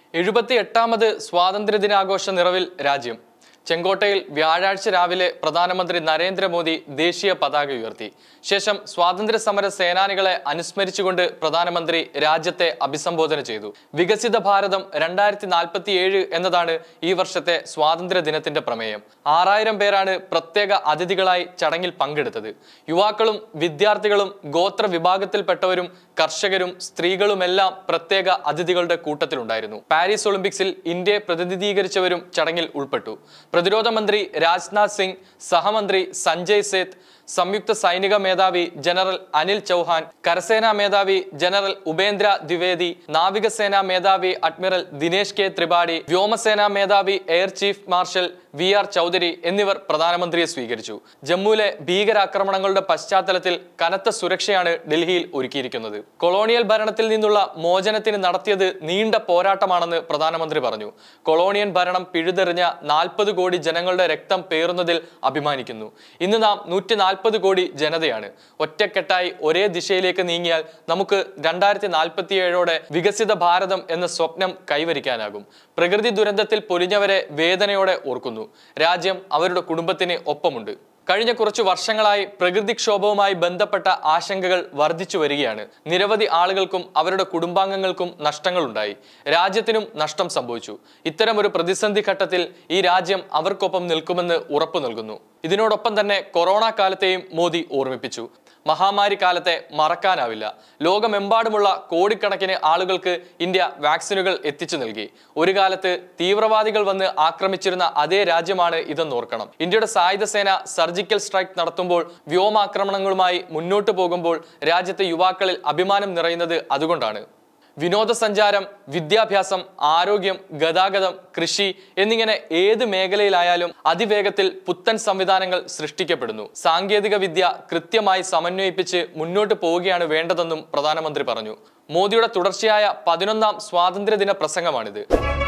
എഴുപത്തി എട്ടാമത് സ്വാതന്ത്ര്യദിനാഘോഷ നിറവിൽ രാജ്യം ചെങ്കോട്ടയിൽ വ്യാഴാഴ്ച രാവിലെ പ്രധാനമന്ത്രി നരേന്ദ്രമോദി ദേശീയ പതാക ഉയർത്തി ശേഷം സ്വാതന്ത്ര്യ സമര സേനാനികളെ അനുസ്മരിച്ചുകൊണ്ട് പ്രധാനമന്ത്രി രാജ്യത്തെ അഭിസംബോധന ചെയ്തു വികസിത ഭാരതം രണ്ടായിരത്തി നാൽപ്പത്തി ഏഴ് എന്നതാണ് ഈ വർഷത്തെ സ്വാതന്ത്ര്യ ദിനത്തിന്റെ പ്രമേയം ആറായിരം പേരാണ് പ്രത്യേക അതിഥികളായി ചടങ്ങിൽ പങ്കെടുത്തത് യുവാക്കളും വിദ്യാർത്ഥികളും ഗോത്ര വിഭാഗത്തിൽപ്പെട്ടവരും കർഷകരും സ്ത്രീകളുമെല്ലാം പ്രത്യേക അതിഥികളുടെ കൂട്ടത്തിലുണ്ടായിരുന്നു പാരീസ് ഒളിമ്പിക്സിൽ ഇന്ത്യയെ പ്രതിനിധീകരിച്ചവരും ചടങ്ങിൽ ഉൾപ്പെട്ടു പ്രതിരോധ മന്ത്രി രാജ്നാഥ് സിംഗ് സഹമന്ത്രി സഞ്ജയ് സേത്ത് സംയുക്ത സൈനിക മേധാവി ജനറൽ അനിൽ ചൗഹാൻ കരസേനാ മേധാവി ജനറൽ ഉപേന്ദ്ര ദ്വിവേദി നാവികസേനാ മേധാവി അഡ്മിറൽ ദിനേശ് കെ ത്രിപാഠി വ്യോമസേനാ മേധാവി air chief marshal V R Chaudhari എന്നിവർ പ്രധാനമന്ത്രിയെ സ്വീകരിച്ചു ജമ്മുവിലെ ഭീകരാക്രമണങ്ങളുടെ പശ്ചാത്തലത്തിൽ കനത്ത സുരക്ഷയാണ് ഡൽഹിയിൽ ഒരുക്കിയിരിക്കുന്നത് കൊളോണിയൽ ഭരണത്തിൽ നിന്നുള്ള മോചനത്തിന് നടത്തിയത് നീണ്ട പോരാട്ടമാണെന്ന് പ്രധാനമന്ത്രി പറഞ്ഞു കൊളോണിയൻ ഭരണം പിഴുതെറിഞ്ഞ നാൽപ്പത് കോടി ജനങ്ങളുടെ രക്തം പേറുന്നതിൽ അഭിമാനിക്കുന്നു ഇന്ന് നാം നൂറ്റി നാൽപ്പത് കോടി ജനതയാണ് ഒറ്റക്കെട്ടായി ഒരേ ദിശയിലേക്ക് നീങ്ങിയാൽ നമുക്ക് രണ്ടായിരത്തി നാൽപ്പത്തി ഏഴോടെ വികസിത ഭാരതം എന്ന സ്വപ്നം കൈവരിക്കാനാകും പ്രകൃതി ദുരന്തത്തിൽ പൊലിഞ്ഞവരെ വേദനയോടെ ഓർക്കുന്നു രാജ്യം അവരുടെ കുടുംബത്തിന് ഒപ്പമുണ്ട് കഴിഞ്ഞ കുറച്ചു വർഷങ്ങളായി പ്രകൃതിക്ഷോഭവുമായി ബന്ധപ്പെട്ട ആശങ്കകൾ വർദ്ധിച്ചു വരികയാണ് നിരവധി ആളുകൾക്കും അവരുടെ കുടുംബാംഗങ്ങൾക്കും നഷ്ടങ്ങളുണ്ടായി രാജ്യത്തിനും നഷ്ടം സംഭവിച്ചു ഇത്തരമൊരു പ്രതിസന്ധി ഘട്ടത്തിൽ ഈ രാജ്യം അവർക്കൊപ്പം നിൽക്കുമെന്ന് ഉറപ്പു നൽകുന്നു ഇതിനോടൊപ്പം തന്നെ കൊറോണ കാലത്തെയും മോദി ഓർമ്മിപ്പിച്ചു മഹാമാരി കാലത്തെ മറക്കാനാവില്ല ലോകമെമ്പാടുമുള്ള കോടിക്കണക്കിന് ആളുകൾക്ക് ഇന്ത്യ വാക്സിനുകൾ എത്തിച്ചു നൽകി ഒരു കാലത്ത് തീവ്രവാദികൾ വന്ന് ആക്രമിച്ചിരുന്ന അതേ രാജ്യമാണ് ഇതെന്ന് ഓർക്കണം ഇന്ത്യയുടെ സായുധ സേന സർജിക്കൽ സ്ട്രൈക്ക് നടത്തുമ്പോൾ വ്യോമാക്രമണങ്ങളുമായി മുന്നോട്ട് പോകുമ്പോൾ രാജ്യത്തെ യുവാക്കളിൽ അഭിമാനം നിറയുന്നത് അതുകൊണ്ടാണ് വിനോദസഞ്ചാരം വിദ്യാഭ്യാസം ആരോഗ്യം ഗതാഗതം കൃഷി എന്നിങ്ങനെ ഏത് മേഖലയിലായാലും അതിവേഗത്തിൽ പുത്തൻ സംവിധാനങ്ങൾ സൃഷ്ടിക്കപ്പെടുന്നു സാങ്കേതിക വിദ്യ കൃത്യമായി സമന്വയിപ്പിച്ച് മുന്നോട്ട് പോവുകയാണ് വേണ്ടതെന്നും പ്രധാനമന്ത്രി പറഞ്ഞു മോദിയുടെ തുടർച്ചയായ പതിനൊന്നാം സ്വാതന്ത്ര്യദിന പ്രസംഗമാണിത്